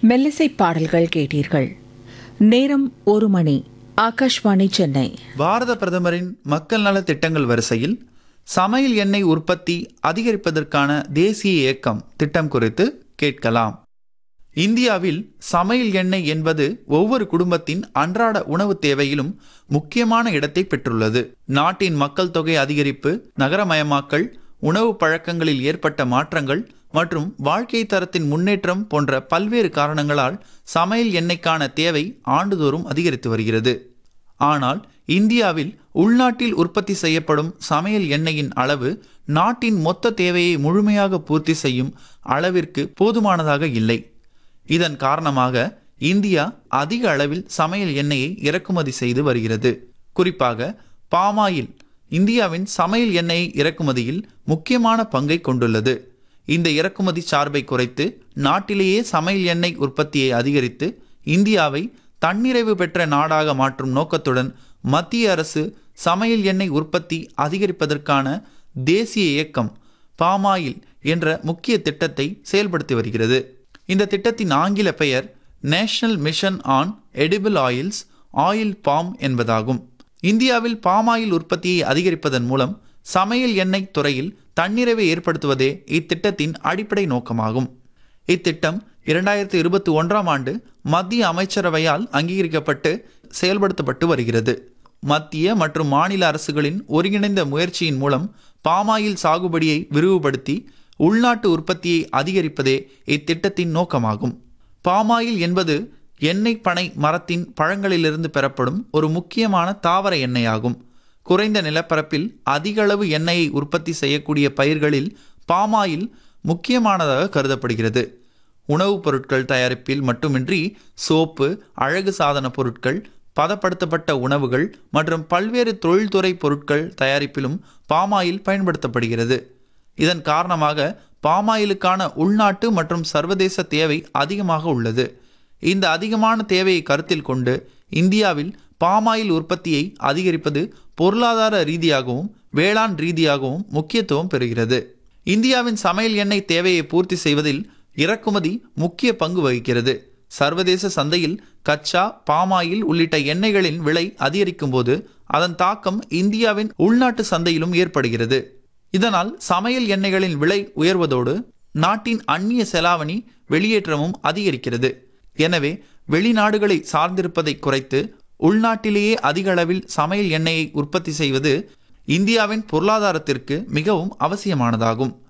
மெல்லிசை பாடல்கள் கேட்டீர்கள் நேரம் ஒரு மணி ஆகாஷ்வாணி சென்னை பாரத பிரதமரின் மக்கள் நல திட்டங்கள் வரிசையில் சமையல் எண்ணெய் உற்பத்தி அதிகரிப்பதற்கான தேசிய இயக்கம் திட்டம் குறித்து கேட்கலாம் இந்தியாவில் சமையல் எண்ணெய் என்பது ஒவ்வொரு குடும்பத்தின் அன்றாட உணவு தேவையிலும் முக்கியமான இடத்தை பெற்றுள்ளது நாட்டின் மக்கள் தொகை அதிகரிப்பு நகரமயமாக்கல் உணவு பழக்கங்களில் ஏற்பட்ட மாற்றங்கள் மற்றும் வாழ்க்கை தரத்தின் முன்னேற்றம் போன்ற பல்வேறு காரணங்களால் சமையல் எண்ணெய்க்கான தேவை ஆண்டுதோறும் அதிகரித்து வருகிறது ஆனால் இந்தியாவில் உள்நாட்டில் உற்பத்தி செய்யப்படும் சமையல் எண்ணெயின் அளவு நாட்டின் மொத்த தேவையை முழுமையாக பூர்த்தி செய்யும் அளவிற்கு போதுமானதாக இல்லை இதன் காரணமாக இந்தியா அதிக அளவில் சமையல் எண்ணெயை இறக்குமதி செய்து வருகிறது குறிப்பாக பாமாயில் இந்தியாவின் சமையல் எண்ணெய் இறக்குமதியில் முக்கியமான பங்கை கொண்டுள்ளது இந்த இறக்குமதி சார்பை குறைத்து நாட்டிலேயே சமையல் எண்ணெய் உற்பத்தியை அதிகரித்து இந்தியாவை தன்னிறைவு பெற்ற நாடாக மாற்றும் நோக்கத்துடன் மத்திய அரசு சமையல் எண்ணெய் உற்பத்தி அதிகரிப்பதற்கான தேசிய இயக்கம் பாமாயில் என்ற முக்கிய திட்டத்தை செயல்படுத்தி வருகிறது இந்த திட்டத்தின் ஆங்கில பெயர் national mission on edible oils oil palm என்பதாகும் இந்தியாவில் பாமாயில் உற்பத்தியை அதிகரிப்பதன் மூலம் சமையல் எண்ணெய் துறையில் தன்னிறைவை ஏற்படுத்துவதே இத்திட்டத்தின் அடிப்படை நோக்கமாகும் இத்திட்டம் இரண்டாயிரத்தி இருபத்தி ஒன்றாம் ஆண்டு மத்திய அமைச்சரவையால் அங்கீகரிக்கப்பட்டு செயல்படுத்தப்பட்டு வருகிறது மத்திய மற்றும் மாநில அரசுகளின் ஒருங்கிணைந்த முயற்சியின் மூலம் பாமாயில் சாகுபடியை விரிவுபடுத்தி உள்நாட்டு உற்பத்தியை அதிகரிப்பதே இத்திட்டத்தின் நோக்கமாகும் பாமாயில் என்பது எண்ணெய் பனை மரத்தின் பழங்களிலிருந்து பெறப்படும் ஒரு முக்கியமான தாவர எண்ணெயாகும் குறைந்த நிலப்பரப்பில் அதிக அளவு எண்ணெயை உற்பத்தி செய்யக்கூடிய பயிர்களில் பாமாயில் முக்கியமானதாக கருதப்படுகிறது உணவுப் பொருட்கள் தயாரிப்பில் மட்டுமின்றி சோப்பு அழகு சாதன பொருட்கள் பதப்படுத்தப்பட்ட உணவுகள் மற்றும் பல்வேறு தொழில்துறை பொருட்கள் தயாரிப்பிலும் பாமாயில் பயன்படுத்தப்படுகிறது இதன் காரணமாக பாமாயிலுக்கான உள்நாட்டு மற்றும் சர்வதேச தேவை அதிகமாக உள்ளது இந்த அதிகமான தேவையை கருத்தில் கொண்டு இந்தியாவில் பாமாயில் உற்பத்தியை அதிகரிப்பது பொருளாதார ரீதியாகவும் வேளாண் ரீதியாகவும் முக்கியத்துவம் பெறுகிறது இந்தியாவின் சமையல் எண்ணெய் தேவையை பூர்த்தி செய்வதில் இறக்குமதி முக்கிய பங்கு வகிக்கிறது சர்வதேச சந்தையில் கச்சா பாமாயில் உள்ளிட்ட எண்ணெய்களின் விலை அதிகரிக்கும் போது அதன் தாக்கம் இந்தியாவின் உள்நாட்டு சந்தையிலும் ஏற்படுகிறது இதனால் சமையல் எண்ணெய்களின் விலை உயர்வதோடு நாட்டின் அந்நிய செலாவணி வெளியேற்றமும் அதிகரிக்கிறது எனவே வெளிநாடுகளை சார்ந்திருப்பதை குறைத்து உள்நாட்டிலேயே அதிக அளவில் சமையல் எண்ணெயை உற்பத்தி செய்வது இந்தியாவின் பொருளாதாரத்திற்கு மிகவும் அவசியமானதாகும்